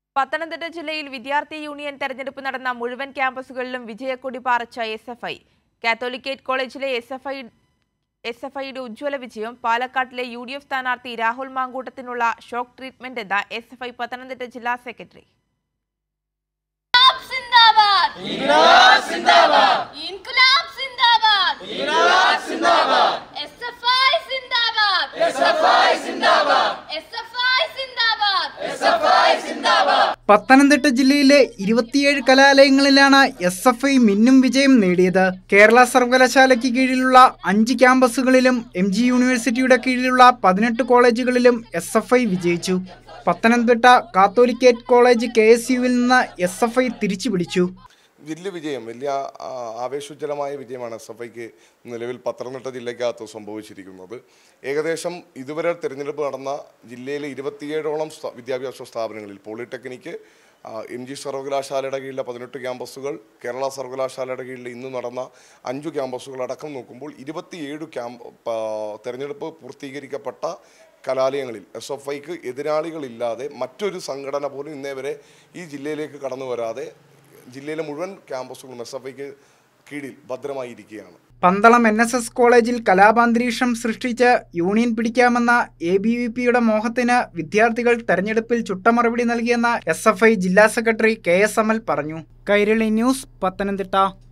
പത്തനംതിട്ട ജില്ലയിൽ വിദ്യാർത്ഥി യൂണിയൻ തെരഞ്ഞെടുപ്പ് നടന്ന മുഴുവൻ ക്യാമ്പസുകളിലും വിജയക്കൊടി പാറിച്ച എസ് എഫ് ഐ കാത്തോലിക്കേറ്റ് കോളേജിലെ S F I S F ഐയുടെ ഉജ്ജ്വല വിജയം പാലക്കാട്ടിലെ യു ഡി എഫ് സ്ഥാനാർത്ഥി രാഹുൽ മാങ്കൂട്ടത്തിനുള്ള ഷോക്ക് ട്രീറ്റ്മെന്റ് എന്ന എസ് എഫ് ഐ പത്തനംതിട്ട ജില്ലാ സെക്രട്ടറി സിന്ദാബാദ് ഇൻകുലാബ് സിന്ദാബാദ് ഇൻകുലാബ് സിന്ദാബാദ് ഇൻകുലാബ് സിന്ദാബാദ് എസ്എഫ്ഐ സിന്ദാബാദ് എസ്എഫ്ഐ സിന്ദാബാദ് എസ്എഫ്ഐ സിന്ദാബാദ് എസ്എഫ്ഐ സിന്ദാബാദ് പത്തനംതിട്ട ജില്ലയിലെ ഇരുപത്തിയേഴ് കലാലയങ്ങളിലാണ് എസ് എഫ് ഐ മിന്നും വിജയം നേടിയത് കേരള സർവകലാശാലയ്ക്ക് കീഴിലുള്ള അഞ്ച് ക്യാമ്പസുകളിലും എം ജി യൂണിവേഴ്സിറ്റിയുടെ കീഴിലുള്ള പതിനെട്ട് കോളേജുകളിലും എസ് എഫ് ഐ വിജയിച്ചു Pathanamthitta Catholicate college K S യുവിൽ നിന്ന് എസ് എഫ് ഐ തിരിച്ചുപിടിച്ചു വലിയ വിജയം വലിയ ആ, ആവേശോജ്വലമായ വിജയമാണ് എസ് എഫ് ഐക്ക് നിലവിൽ പത്തനംതിട്ട ജില്ലയ്ക്കകത്ത് സംഭവിച്ചിരിക്കുന്നത് ഏകദേശം ഇതുവരെ തിരഞ്ഞെടുപ്പ് നടന്ന ജില്ലയിലെ ഇരുപത്തിയേഴോളം സ്ഥാ- വിദ്യാഭ്യാസ സ്ഥാപനങ്ങളിൽ പോളിടെക്നിക്ക് ആ, എം ജി സർവകലാശാലയുടെ കീഴിലെ പതിനെട്ട് ക്യാമ്പസുകൾ കേരള സർവകലാശാലയുടെ കീഴിൽ ഇന്ന് നടന്ന അഞ്ചു ക്യാമ്പസുകൾ അടക്കം നോക്കുമ്പോൾ ഇരുപത്തിയേഴ് ക്യാമ്പ് പ- തെരഞ്ഞെടുപ്പ് പൂർത്തീകരിക്കപ്പെട്ട കലാലയങ്ങളിൽ എസ് എഫ് ഐക്ക് എതിരാളികളില്ലാതെ മറ്റൊരു സംഘടന പോലും ഇന്നേ വരെ ഈ ജില്ലയിലേക്ക് കടന്നു വരാതെ ജില്ലയിലെ മുഴുവൻ ക്യാമ്പസുകളും എസ് എഫ് ഐക്ക് കീഴിൽ ഭദ്രമായിരിക്കുകയാണ് പന്തളം എൻ എസ് എസ് കോളേജിൽ കലാപാന്തരീക്ഷം സൃഷ്ടിച്ച് യൂണിയൻ പിടിക്കാമെന്ന എ ബി വി പിയുടെ മോഹത്തിന് വിദ്യാർത്ഥികൾ തെരഞ്ഞെടുപ്പിൽ ചുട്ടമറുപടി നൽകിയെന്ന് എസ് എഫ് ഐ ജില്ലാ സെക്രട്ടറി കെ എസ് അമൽ പറഞ്ഞു കൈരളി ന്യൂസ് പത്തനംതിട്ട